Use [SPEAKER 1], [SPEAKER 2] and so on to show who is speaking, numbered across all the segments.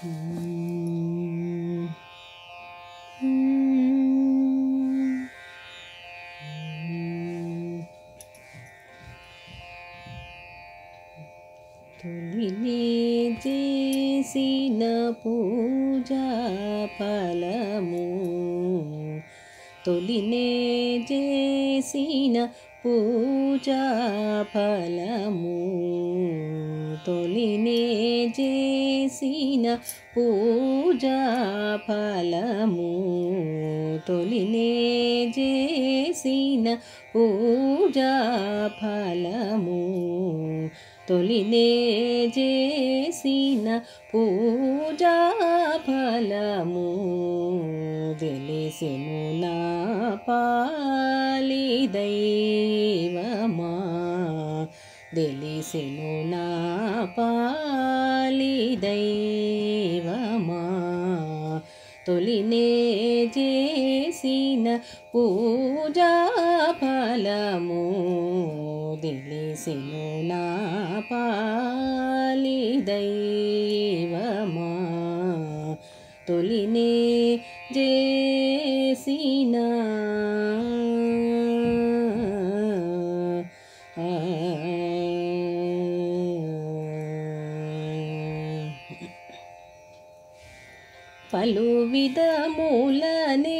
[SPEAKER 1] తొలినే చేసిన పూజా ఫలము తొలినే చేసిన పూజా ఫలము తొలినే చేసిన పూజా ఫలము తొలినే చేసిన పూజా ఫలము తొలినే చేసిన పూజా ఫలము తెలిసెను నా పాలి దైవమా తెలిసెను నా పాలి దైవమా తొలినే చేసిన పూజా ఫలము తెలిసెను నా పాలి దైవమా తొలినే చేసిన పలు విధములనే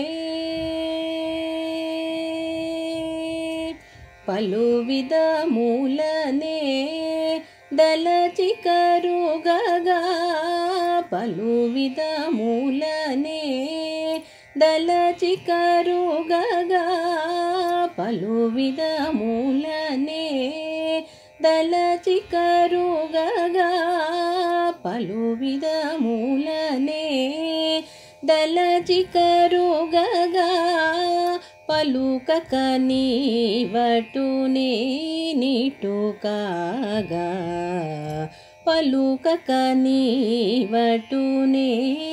[SPEAKER 1] పలు విధములనే దలచి కరుగగా పలు విధములనే దలచి కరుగగా పలు విధములనే దలచి కరుగగా పలు విధములనే దలచి కరుగగా పలుకక నీవటునే నిటుకాగా పలుకక నీవటునే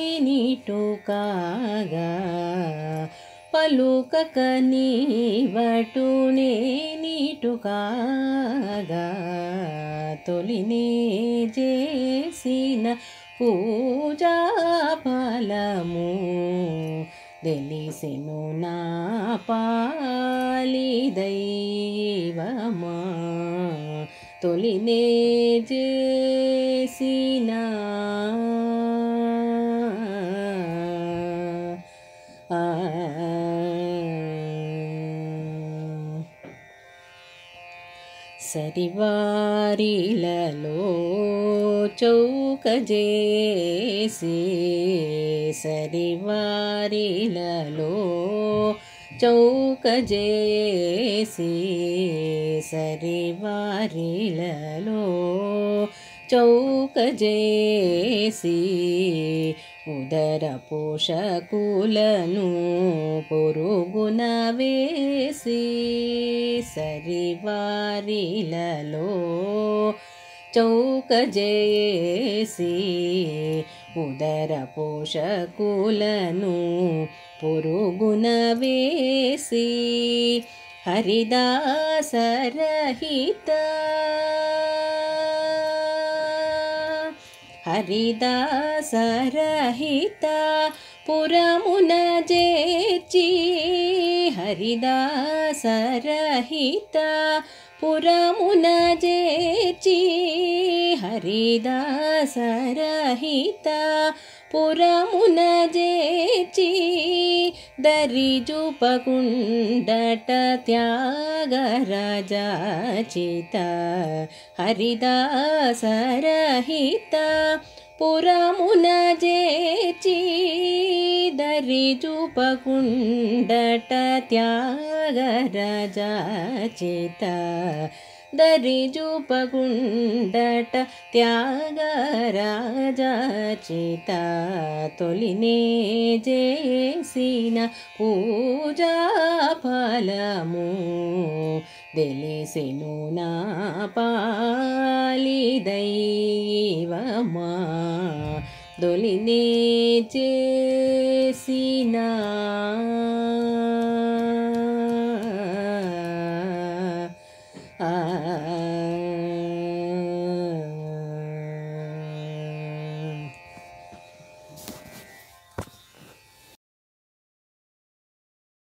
[SPEAKER 1] నిటుకాగా పలుకక నీవటునే నిటుకాగా తొలినే చేసిన పూజా ఫలము తెలిసెను నా పాలి దైవమా తొలినే చేసిన ఆ సరివారిలలో చౌక చేసి సరివారిలలో చౌక చేసి సరివారిలలో చౌక చేసి ఉదర పోషకులను పొరుగున వేసి సరివారిలలో చౌక చేసి ఉదర పోషకులను పొరుగున వేసి హరిదాసరహిత హరిదాసరహిత పురమున చేర్చి హరిదాసరహిత పురమున చేర్చి హరిదాసరహిత పురమున చేర్చి దరిజూపకుండట త్యాగరాజాచిత హరిదాసరహిత పురమున చేర్చి దరిజూపకుండట త్యాగరాజాచిత దరిజూపకుండట త్యాగరాజాచిత తొలినే చేసిన పూజా ఫలము తెలిసెను నా పాలి దైవమా దొలినే చేసిన